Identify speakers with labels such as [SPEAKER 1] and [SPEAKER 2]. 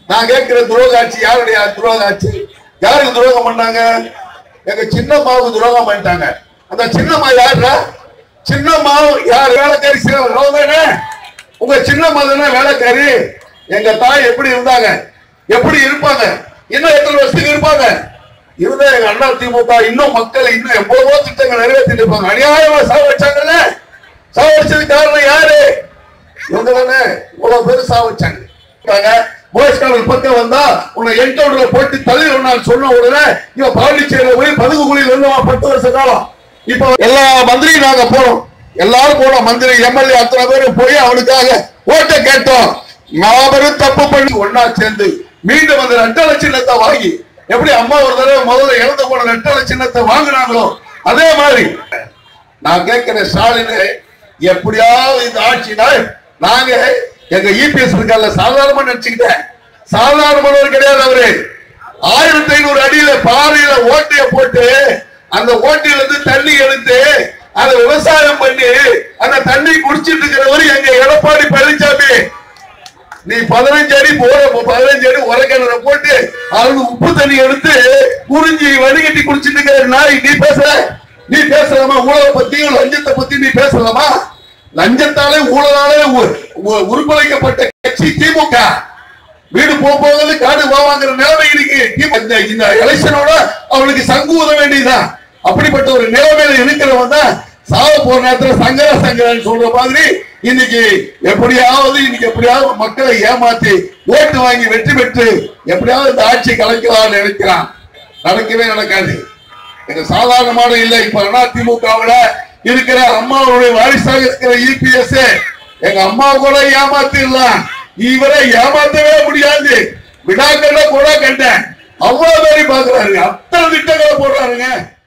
[SPEAKER 1] நான் கேட்கிற துரோக ஆட்சி யாருடைய துரோக ஆட்சி யாருக்கு துரோகம் பண்ணாங்க எங்க சின்னம்மாவுக்கு துரோகம் பண்ணிட்டாங்க அந்த சின்னம்மா யாருடா சின்னம்மா யார் வேலைக்காரி தானே உங்க சின்னம்மா தானே வேலைக்காரி எங்க தாய் எப்படி இருந்தாங்க எப்படி இருப்பாங்க இன்னும் எத்தனை வருஷத்துக்கு இருப்பாங்க இருந்தா எங்க அண்ணா திமுக இன்னும் மக்கள் இன்னும் எவ்வளவோ திட்டங்கள் நிறைவேற்றிட்டு இருப்பாங்க அநியாயமா சாவடிச்சாங்கல்ல சாவடிச்சது காரணம் யாரு இவங்க தானே இவ்வளவு பேர் சாவடிச்சாங்க போய்ஸ்காரர் பக்கம் வந்தா உன்னை என்கவுண்டர்ல போட்டு தள்ளி நான் சொன்ன உடனே இவன் பாண்டிச்சேரியில போய் பதுகு குழியில் இருந்தவன் பத்து வருஷ காலம் இப்ப எல்லா மந்திரியும் நாங்க போறோம் எல்லாரும் போனோம் மந்திரி எம்எல்ஏ அத்தனை பேரும் போய் அவனுக்காக ஓட்ட கேட்டோம் மாபெரும் தப்பு பண்ணி ஒன்னா சேர்ந்து மீண்டும் அந்த ரெட்டலை சின்னத்தை வாங்கி எப்படி அம்மா ஒரு தடவை முதல்ல இறந்து போன ரெட்டலை சின்னத்தை வாங்கினாங்களோ அதே மாதிரி நான் கேட்கிறேன் ஸ்டாலின் எப்படியாவது இந்த ஆட்சினால் நாங்க எங்க இபிஎஸ் இருக்கால சாதாரணமா நினைச்சுக்கிட்டேன் சாதாரணமானவர் கிடையாது அவரு ஆயிரத்தி ஐநூறு அடியில பாறையில ஓட்டைய போட்டு அந்த ஓட்டையில இருந்து தண்ணி எடுத்து அதை விவசாயம் பண்ணி அந்த தண்ணி குடிச்சிட்டு இருக்கிறவர் எங்க எடப்பாடி பழனிசாமி நீ பதினஞ்சு அடி போற பதினஞ்சு அடி உரக்கிணற போட்டு அவனுக்கு உப்பு தண்ணி எடுத்து குறிஞ்சி வடிகட்டி குடிச்சிட்டு இருக்கிற நாய் நீ பேசுற நீ பேசலாமா ஊழலை பத்தியும் லஞ்சத்தை பத்தி நீ பேசலாமா லஞ்சத்தாலே ஊழலாலே உ- உ- உருக்குலைக்கப்பட்ட கட்சி திமுக வீடு போகும்போது காடு போவாங்கிற நிலைமை இருக்கு திமுக இந்த- இந்த எலெக்ஷனோட அவனுக்கு சங்கு ஊத வேண்டியதுதான் அப்படிப்பட்ட ஒரு நிலைமையில இருக்கிறவன் தான் சாவ போற நேரத்துல சங்கர சங்கரன் சொல்ற மாதிரி இன்னைக்கு எப்படியாவது இன்னைக்கு எப்படியாவது மக்களை ஏமாத்தி ஓட்டு வாங்கி வெற்றி பெற்று எப்படியாவது இந்த ஆட்சி கலைக்கலாம்னு நினைக்கிறான் நடக்கவே நடக்காது இது சாதாரணமான இல்லை இப்ப அதிமுகவுல இருக்கிற அம்மாவுடைய வாரிசாக இருக்கிற இபிஎஸ் எங்க அம்மா கூட ஏமாத்திடலாம் இவரை ஏமாத்தவே முடியாது விடாக்கண்ட கூட கண்டேன் அவ்வளவு பேரை பாக்குறாரு அத்தனை திட்டங்களை போடுறாருங்க